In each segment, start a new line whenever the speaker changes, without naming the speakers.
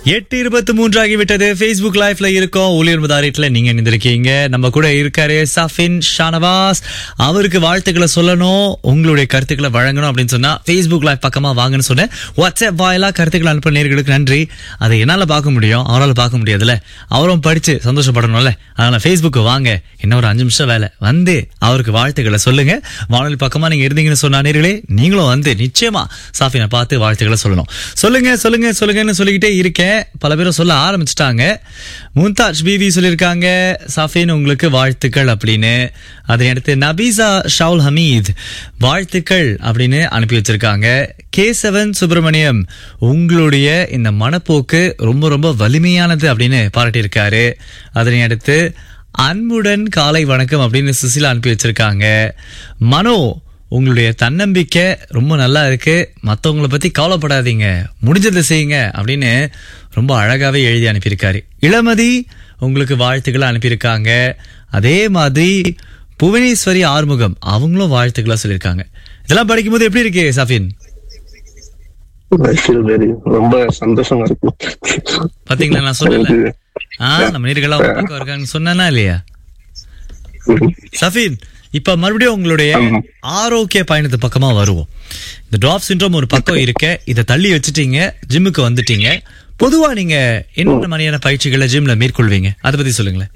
எட்டு இருபத்தி மூன்று ஆகிவிட்டது Facebook லைவ்ல இருக்கோம் ஊழியர் முதாரிட்ல நீங்க இணைந்திருக்கீங்க நம்ம கூட இருக்காரு சஃபின் ஷானவாஸ் அவருக்கு வாழ்த்துக்களை சொல்லணும் உங்களுடைய கருத்துக்களை வழங்கணும் அப்படின்னு சொன்னா Facebook லைவ் பக்கமா வாங்கன்னு சொன்னேன் வாட்ஸ்அப் வாயிலா கருத்துக்களை அனுப்ப நேர்களுக்கு நன்றி அதை என்னால பார்க்க முடியும் அவரால் பார்க்க முடியாதுல்ல அவரும் படிச்சு சந்தோஷப்படணும்ல அதனால Facebook வாங்க இன்னும் ஒரு அஞ்சு நிமிஷம் வேலை வந்து அவருக்கு வாழ்த்துக்களை சொல்லுங்க வானொலி பக்கமா நீங்க இருந்தீங்கன்னு சொன்னா நேர்களே நீங்களும் வந்து நிச்சயமா சாஃபினை பார்த்து வாழ்த்துக்களை சொல்லணும் சொல்லுங்க சொல்லுங்க சொல்லுங்கன்னு சொல்லிக்கிட்டே இருக்கேன் பல பேரும் சொல்ல ஆரம்பிச்சிட்டாங்க மும்தாஜ் பிவி சொல்லியிருக்காங்க சாஃபின் உங்களுக்கு வாழ்த்துக்கள் அப்படின்னு அதை அடுத்து நபீசா ஷவுல் ஹமீத் வாழ்த்துக்கள் அப்படின்னு அனுப்பி வச்சிருக்காங்க கேசவன் சுப்பிரமணியம் உங்களுடைய இந்த மனப்போக்கு ரொம்ப ரொம்ப வலிமையானது அப்படின்னு பாராட்டியிருக்காரு அதனை அடுத்து அன்புடன் காலை வணக்கம் அப்படின்னு சுசிலா அனுப்பி வச்சிருக்காங்க மனோ உங்களுடைய தன்னம்பிக்கை ரொம்ப நல்லா இருக்கு மத்தவங்கள பத்தி கவலைப்படாதீங்க முடிஞ்சதை செய்யுங்க அப்படின்னு ரொம்ப அழகாவே எழுதி அனுப்பியிருக்காரு இளமதி உங்களுக்கு வாழ்த்துக்களை அனுப்பியிருக்காங்க அதே மாதிரி புவனேஸ்வரி ஆறுமுகம் அவங்களும் வாழ்த்துக்களா சொல்லியிருக்காங்க இதெல்லாம் படிக்கும்போது எப்படி இருக்கு சஃபின்
I feel very ரொம்ப சந்தோஷமா இருக்கு
பாத்தீங்களா நான் சொன்னேன்ல ஆ நம்ம நீர்கள்லாம் ஒரு பக்கம் இருக்காங்கன்னு சொன்னேனா இல்லையா சஃபின் இப்ப மறுபடியும் உங்களுடைய
ஆமா.
ஆரோக்கிய பயணத்து பக்கமா வருவோம் இந்த டிராப் சிண்ட்ரோம் ஒரு பக்கம் இருக்க இத தள்ளி வச்சுட்டீங்க ஜிம்முக்கு வந்துட்டீங்க பொதுவா நீங்க என்னென்ன மாதிரியான பயிற்சிகளை ஜிம்ல மேற்கொள்வீங்க அதை பத்தி சொல்லுங்களேன்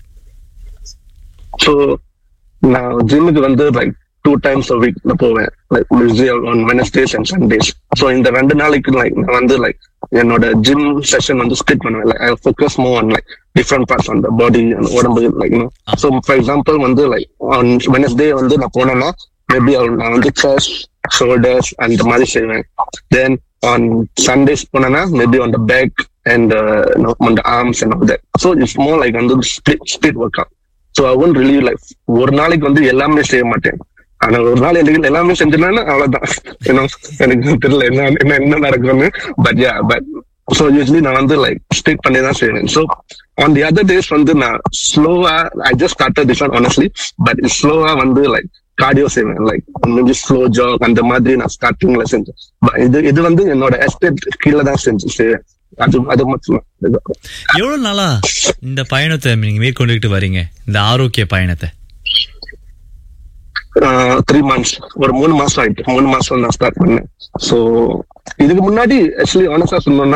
ஸோ நான் ஜிம்முக்கு வந்து like two times a week நான் போவேன் like on Wednesdays and Sundays so இந்த ரெண்டு நாளைக்கு லைக் நான் வந்து லைக் என்னோட ஜிம் செஷன் வந்து ஸ்பிட் பண்ணுவேன் like I focus mo on like different parts on the body உடம்பு லைக் ஸோ ஃபார் எக்ஸாம்பிள் வந்து லைக் ஆன் வெனஸ்டே வந்து நான் போனேன்னா மேபி நான் வந்து செஸ்ட் ஷோல்டர்ஸ் அந்த மாதிரி செய்வேன் தென் ஆன் சண்டேஸ் போனேன்னா maybe on the back and on the arms and all that so it's more like வந்து split split workout so I won't relieve life ஒரு நாளைக்கு வந்து எல்லாமே செய்ய மாட்டேன் ஆனா ஒரு நாள் எனக்கு எல்லாமே செஞ்சிடனா அவ்வளவுதான் ஏன்னா எனக்கு தெரியல என்ன என்ன என்ன நடக்கும்னு but yeah but so usually நான் வந்து லைக் ஸ்ட்ரீட் பண்ணி தான் செய்வேன் so on the other days வந்து நான் ஸ்லோவா I just started this one honestly but ஸ்லோவா வந்து லைக் கார்டியோ செய்வேன் லைக் மேபி ஸ்லோ ஜாக் அந்த மாதிரி நான் ஸ்டார்டிங்ல செஞ்சேன் But இது இது வந்து என்னோட எஸ்டேட் கீழே தான் செஞ்சு செய்வேன் அது அது மட்டும் தான்.
எவ்வளவு நாளா இந்த பயணத்தை நீங்க மேற்கொண்டுகிட்டு வரீங்க இந்த ஆரோக்கிய பயணத்தை
த்ரீ மந்த்ஸ் ஒரு மூணு மாசம் ஆயிட்டு மூணு மாசம் நான் ஸ்டார்ட் பண்ணேன் சோ இதுக்கு முன்னாடி ஆக்சுவலி ஆனஸ்டா சொல்லணும்னா